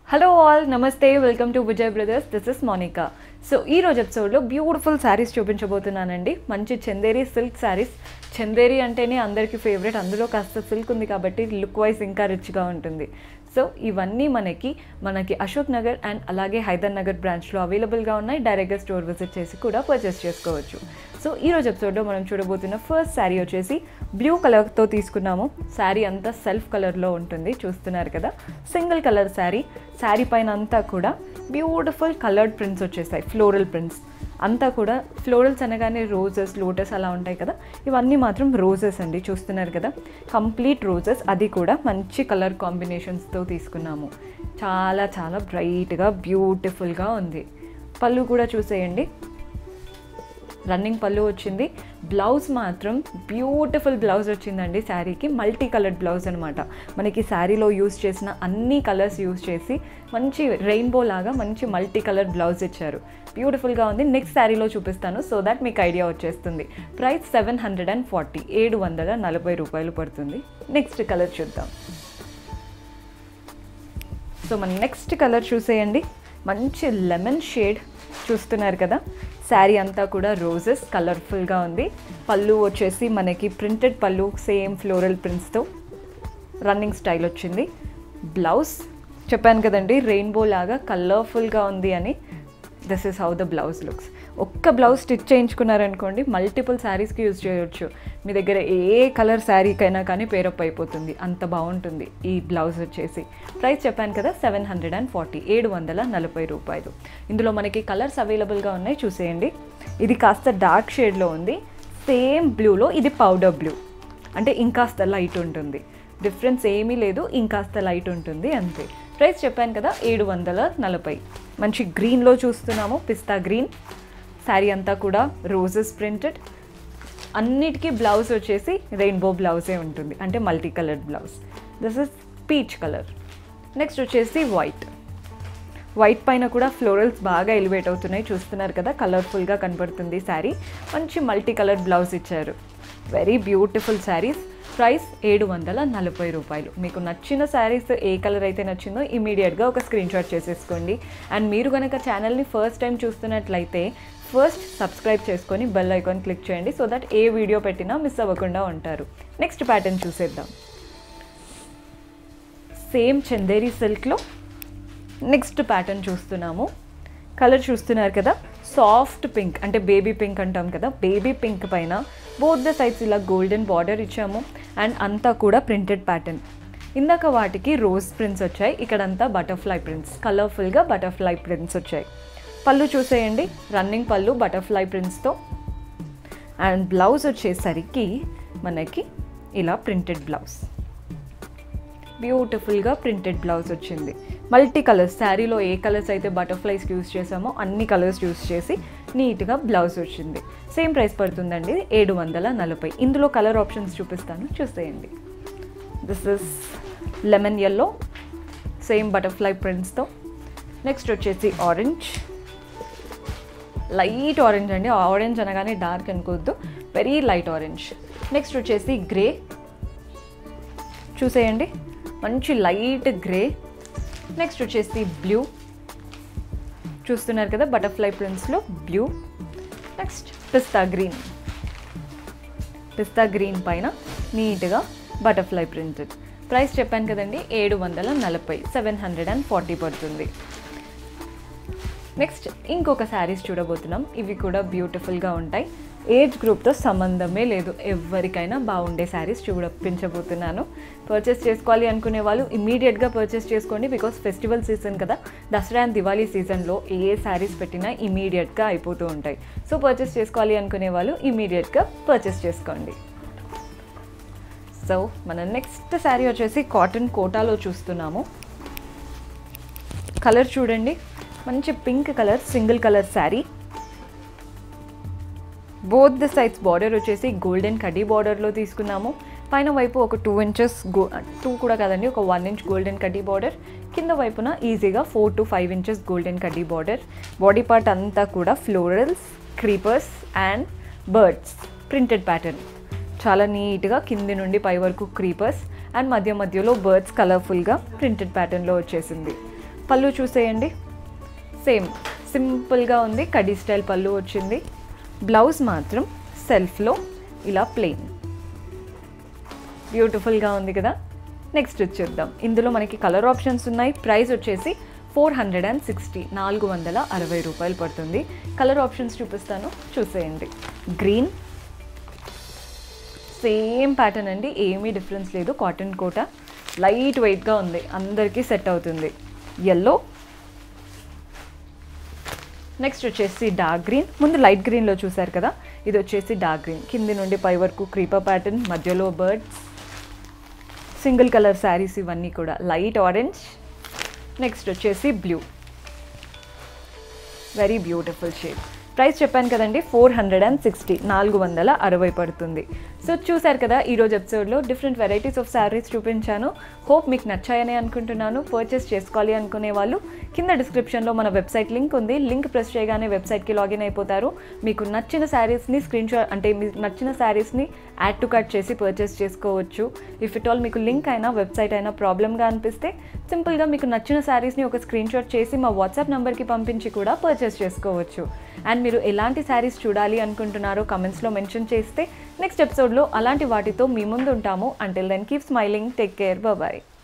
hello all నమస్తే welcome to Vijay brothers this is Monica so ఈ రోజు ఎపిసోడ్లో బ్యూటిఫుల్ శారీస్ చూపించబోతున్నానండి మంచి చందేరి సిల్క్ శారీస్ చందేరి అంటేనే అందరికీ ఫేవరెట్ అందులో కాస్త సిల్క్ ఉంది కాబట్టి లుక్ వైజ్ ఇంకా రిచ్గా ఉంటుంది సో ఇవన్నీ మనకి మనకి అశోక్ నగర్ అండ్ అలాగే హైదర్ నగర్ బ్రాంచ్లో అవైలబుల్గా ఉన్నాయి డైరెక్ట్గా స్టోర్ విజిట్ చేసి కూడా పర్చేస్ చేసుకోవచ్చు సో ఈ రోజు ఎపిసోడ్లో మనం చూడబోతున్న ఫస్ట్ శారీ వచ్చేసి బ్లూ కలర్తో తీసుకున్నాము శారీ అంతా సెల్ఫ్ కలర్లో ఉంటుంది చూస్తున్నారు కదా సింగిల్ కలర్ శారీ శారీ పైన అంతా కూడా బ్యూటిఫుల్ కలర్డ్ ప్రింట్స్ వచ్చేసాయి ఫ్లోరల్ ప్రింట్స్ అంతా కూడా ఫ్లోరల్స్ అనగానే రోజెస్ లోటస్ అలా ఉంటాయి కదా ఇవన్నీ మాత్రం రోజెస్ అండి చూస్తున్నారు కదా కంప్లీట్ రోజెస్ అది కూడా మంచి కలర్ కాంబినేషన్స్తో తీసుకున్నాము చాలా చాలా బ్రైట్గా బ్యూటిఫుల్గా ఉంది పళ్ళు కూడా చూసేయండి రన్నింగ్ పళ్ళు వచ్చింది బ్లౌజ్ మాత్రం బ్యూటిఫుల్ బ్లౌజ్ వచ్చిందండి శారీకి మల్టీ కలర్డ్ బ్లౌజ్ అనమాట మనకి శారీలో యూస్ చేసిన అన్ని కలర్స్ యూస్ చేసి మంచి రెయిన్బో లాగా మంచి మల్టీ కలర్ బ్లౌజ్ ఇచ్చారు బ్యూటిఫుల్గా ఉంది నెక్స్ట్ శారీలో చూపిస్తాను సో దాట్ మీకు ఐడియా వచ్చేస్తుంది price seven hundred and forty ఏడు వందల నలభై రూపాయలు పడుతుంది నెక్స్ట్ కలర్ చూద్దాం సో మన నెక్స్ట్ కలర్ చూసేయండి మంచి లెమన్ షేడ్ చూస్తున్నారు కదా శారీ అంతా కూడా రోజెస్ కలర్ఫుల్గా ఉంది పళ్ళు వచ్చేసి మనకి ప్రింటెడ్ పళ్ళు సేమ్ ఫ్లోరల్ ప్రింట్స్తో రన్నింగ్ స్టైల్ వచ్చింది బ్లౌజ్ చెప్పాను కదండి రెయిన్బో లాగా కలర్ఫుల్గా ఉంది అని this is how the blouse looks ఒక్క బ్లౌజ్ స్టిచ్ చేయించుకున్నారనుకోండి మల్టిపుల్ శారీస్కి యూజ్ చేయొచ్చు మీ దగ్గర ఏ కలర్ శారీకైనా కానీ పేరప్ అయిపోతుంది అంత బాగుంటుంది ఈ బ్లౌజ్ వచ్చేసి ప్రైస్ చెప్పాను కదా సెవెన్ హండ్రెడ్ అండ్ ఫార్టీ ఏడు వందల నలభై రూపాయలు ఇందులో మనకి కలర్స్ అవైలబుల్గా ఉన్నాయి చూసేయండి ఇది కాస్త డార్క్ షేడ్లో ఉంది సేమ్ బ్లూలో ఇది పౌడర్ బ్లూ అంటే ఇంకాస్త లైట్ ఉంటుంది డిఫరెన్స్ ఏమీ లేదు ఇంకాస్త లైట్ ఉంటుంది అంతే ప్రైస్ చెప్పాను కదా ఏడు వందల నలభై మంచి గ్రీన్లో చూస్తున్నాము పిస్తా గ్రీన్ శారీ అంతా కూడా రోజెస్ ప్రింటెడ్ అన్నిటికీ బ్లౌజ్ వచ్చేసి రెయిన్బో బ్లౌజే ఉంటుంది అంటే multi coloured blouse this is peach colour next వచ్చేసి వైట్ వైట్ పైన కూడా ఫ్లోరల్స్ బాగా ఎలివేట్ అవుతున్నాయి చూస్తున్నారు కదా కలర్ఫుల్గా కనబడుతుంది శారీ మంచి మల్టీ కలర్ బ్లౌజ్ ఇచ్చారు వెరీ బ్యూటిఫుల్ శారీస్ ప్రైస్ ఏడు వందల నలభై రూపాయలు మీకు నచ్చిన శారీస్ ఏ కలర్ అయితే నచ్చిందో ఇమీడియట్గా ఒక స్క్రీన్ షాట్ చేసేసుకోండి అండ్ మీరు కనుక ఛానల్ని ఫస్ట్ టైం చూస్తున్నట్లయితే ఫస్ట్ సబ్స్క్రైబ్ చేసుకొని బెల్ ఐకాన్ క్లిక్ చేయండి సో దట్ ఏ వీడియో పెట్టినా మిస్ అవ్వకుండా ఉంటారు నెక్స్ట్ ప్యాటర్న్ చూసేద్దాం సేమ్ చందేరి సిల్క్లో నెక్స్ట్ ప్యాటర్న్ చూస్తున్నాము కలర్ చూస్తున్నారు కదా సాఫ్ట్ పింక్ అంటే బేబీ పింక్ అంటాం కదా బేబీ పింక్ పైన బోత్ ద సైడ్స్ ఇలా గోల్డెన్ బార్డర్ ఇచ్చాము అండ్ అంతా కూడా ప్రింటెడ్ ప్యాటర్న్ ఇందాక వాటికి రోజ్ ప్రింట్స్ వచ్చాయి ఇక్కడంతా బటర్ఫ్లై ప్రింట్స్ కలర్ఫుల్గా బటర్ఫ్లై ప్రింట్స్ వచ్చాయి పళ్ళు చూసేయండి రన్నింగ్ పళ్ళు బటర్ఫ్లై ప్రింట్స్తో అండ్ బ్లౌజ్ వచ్చేసరికి మనకి ఇలా ప్రింటెడ్ బ్లౌజ్ బ్యూటిఫుల్గా ప్రింటెడ్ బ్లౌజ్ వచ్చింది మల్టీ కలర్స్ శారీలో ఏ కలర్స్ అయితే బటర్ఫ్లైస్కి యూస్ చేసామో అన్ని కలర్స్ యూస్ చేసి నీట్గా బ్లౌజ్ వచ్చింది సేమ్ ప్రైస్ పడుతుందండి ఏడు వందల నలభై ఇందులో కలర్ ఆప్షన్స్ చూపిస్తాను చూసేయండి this is lemon yellow same butterfly ప్రింట్స్తో నెక్స్ట్ వచ్చేసి ఆరెంజ్ లైట్ ఆరెంజ్ అండి ఆరెంజ్ అనగానే డార్క్ అనుకోవద్దు వెరీ లైట్ ఆరెంజ్ నెక్స్ట్ వచ్చేసి గ్రే చూసేయండి మంచి లైట్ గ్రే నెక్స్ట్ వచ్చేసి బ్లూ చూస్తున్నారు కదా బటర్ఫ్లై ప్రింట్స్లో బ్లూ నెక్స్ట్ పిస్తా గ్రీన్ పిస్తా గ్రీన్ పైన నీట్గా బటర్ఫ్లై ప్రింటెడ్ ప్రైస్ చెప్పాను కదండి ఏడు వందల నలభై సెవెన్ హండ్రెడ్ అండ్ ఫార్టీ పడుతుంది నెక్స్ట్ ఇంకొక శారీస్ చూడబోతున్నాం ఇవి కూడా బ్యూటిఫుల్గా ఉంటాయి ఏజ్ గ్రూప్తో సంబంధమే లేదు ఎవరికైనా బాగుండే శారీస్ చూపించబోతున్నాను పర్చేస్ చేసుకోవాలి అనుకునే వాళ్ళు ఇమీడియట్గా పర్చేస్ చేసుకోండి బికాస్ ఫెస్టివల్ సీజన్ కదా దసరా అండ్ దివాళీ సీజన్లో ఏ శారీస్ పెట్టినా ఇమీడియట్గా అయిపోతూ ఉంటాయి సో పర్చేస్ చేసుకోవాలి అనుకునే వాళ్ళు ఇమీడియట్గా పర్చేస్ చేసుకోండి సో మన నెక్స్ట్ శారీ వచ్చేసి కాటన్ కోటాలో చూస్తున్నాము కలర్ చూడండి మంచి pink colour single colour sari both the sides border వచ్చేసి గోల్డెన్ కడ్డీ బార్డర్లో తీసుకున్నాము పైన వైపు ఒక టూ ఇంచెస్ గో టూ కూడా కాదండి ఒక వన్ ఇంచ్ గోల్డెన్ కడ్డీ బార్డర్ కింద వైపున ఈజీగా four to five inches golden కడ్డీ బార్డర్ బాడీ పార్ట్ అంతా కూడా florals creepers and birds printed pattern చాలా నీట్గా కింది నుండి పై వరకు క్రీపర్స్ అండ్ మధ్య మధ్యలో బర్డ్స్ కలర్ఫుల్గా ప్రింటెడ్ ప్యాటర్న్లో వచ్చేసింది పళ్ళు చూసేయండి సేమ్ సింపుల్గా ఉంది కడీ స్టైల్ పళ్ళు వచ్చింది బ్లౌజ్ మాత్రం సెల్ఫ్లో ఇలా ప్లెయిన్ బ్యూటిఫుల్గా ఉంది కదా నెక్స్ట్ చూద్దాం ఇందులో మనకి కలర్ ఆప్షన్స్ ఉన్నాయి ప్రైస్ వచ్చేసి ఫోర్ హండ్రెడ్ అండ్ సిక్స్టీ నాలుగు వందల అరవై రూపాయలు పడుతుంది కలర్ ఆప్షన్స్ చూపిస్తాను చూసేయండి గ్రీన్ సేమ్ ప్యాటర్న్ అండి ఏమీ డిఫరెన్స్ లేదు కాటన్ కోట లైట్ వెయిట్గా ఉంది అందరికీ సెట్ అవుతుంది ఎల్లో నెక్స్ట్ వచ్చేసి డార్క్ గ్రీన్ ముందు లైట్ గ్రీన్లో చూసారు కదా ఇది వచ్చేసి డార్క్ గ్రీన్ కింది నుండి పై వరకు క్రీపర్ ప్యాటర్న్ మధ్యలో బర్డ్స్ సింగిల్ కలర్ శారీస్ ఇవన్నీ కూడా లైట్ ఆరెంజ్ నెక్స్ట్ వచ్చేసి blue very beautiful shade price చెప్పాను కదండి ఫోర్ హండ్రెడ్ అండ్ సిక్స్టీ నాలుగు వందల అరవై పడుతుంది సో చూశారు కదా ఈరోజు ఎపిసోడ్లో డిఫరెంట్ వెరైటీస్ ఆఫ్ శారీస్ చూపించాను హోప్ మీకు నచ్చాయని అనుకుంటున్నాను పర్చేస్ చేసుకోవాలి అనుకునే వాళ్ళు కింద డిస్క్రిప్షన్లో మన వెబ్సైట్ లింక్ ఉంది లింక్ ప్రెస్ చేయగానే వెబ్సైట్కి లాగిన్ అయిపోతారు మీకు నచ్చిన శారీస్ని స్క్రీన్ షాట్ అంటే మీకు నచ్చిన శారీస్ని యాడ్ టు కట్ చేసి పర్చేస్ చేసుకోవచ్చు ఇఫ్ ఇట్ ఆల్ మీకు లింక్ అయినా వెబ్సైట్ అయినా ప్రాబ్లమ్గా అనిపిస్తే సింపుల్గా మీకు నచ్చిన శారీస్ని ఒక స్క్రీన్ షాట్ చేసి మా వాట్సాప్ నెంబర్కి పంపించి కూడా పర్చేస్ చేసుకోవచ్చు అండ్ మీరు ఎలాంటి శారీస్ చూడాలి అనుకుంటున్నారో కమెంట్స్లో మెన్షన్ చేస్తే నెక్స్ట్ ఎపిసోడ్లో అలాంటి వాటితో మీ ముందు ఉంటాము until then keep smiling take care bye